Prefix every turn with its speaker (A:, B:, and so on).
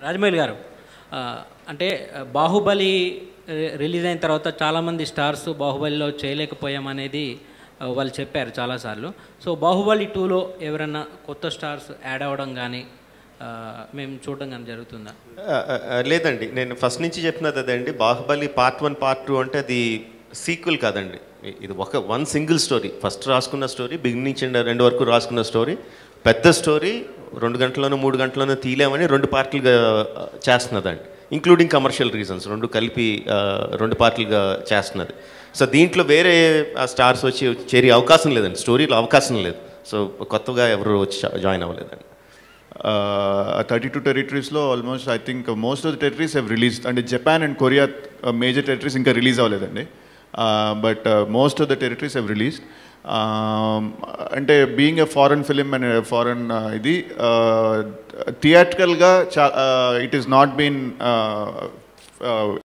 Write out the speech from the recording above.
A: రాజమౌళి గారు ఆ, అంటే ఆ, బాహుబలి రి- రిలీజ్ అయిన తర్వాత చాలామంది స్టార్స్ బాహుబలిలో చేయలేకపోయామనేది ఆ, వాళ్ళు చెప్పారు చాలాసార్లు సో బాహుబలి టూలో ఎవరైనా కొత్త స్టార్స్ యాడ్ అవ్వడం కానీ ఆ, మేము చూడడం కానీ జరుగుతుందా
B: ఆ, ఆ, ఆ, లేదండి నేను ఫస్ట్ నుంచి చెప్తున్నది అదండి Baahubali part one part two అంటే అది సీక్వెల్ కాదండి ఇ- ఇది ఒక వన్ సింగిల్ స్టోరీ ఫస్ట్ రాసుకున్న స్టోరీ బిగినింగ్ నుంచి ఎండ్ రెండు వరకు రాసుకున్న స్టోరీ పెద్ద స్టోరీ రెండు గంటల్లోనూ మూడు గంటల్లోనూ తీలేమని రెండు పార్ట్లుగా ఆ, చేస్తున్నదండి ఇంక్లూడింగ్ కమర్షియల్ రీజన్స్ రెండు కలిపి ఆ, రెండు పార్ట్లుగా చేస్తున్నది సో దీంట్లో వేరే స్టార్స్ వచ్చి చేరే అవకాశం లేదండి స్టోరీలో అవకాశం లేదు సో కొత్తగా ఎవరు వచ్చి జాయిన్ అవ్వలేదండి
C: థర్టీ టూ టెరిటరీస్లో almost I think most of the territories have release అంటే Japan and Korea major territories ఇంకా రిలీజ్ అవ్వలేదండి but most of the territories have release అంటే being a foreign film and foreign ఇది థియేట్రికల్గా చా it is not been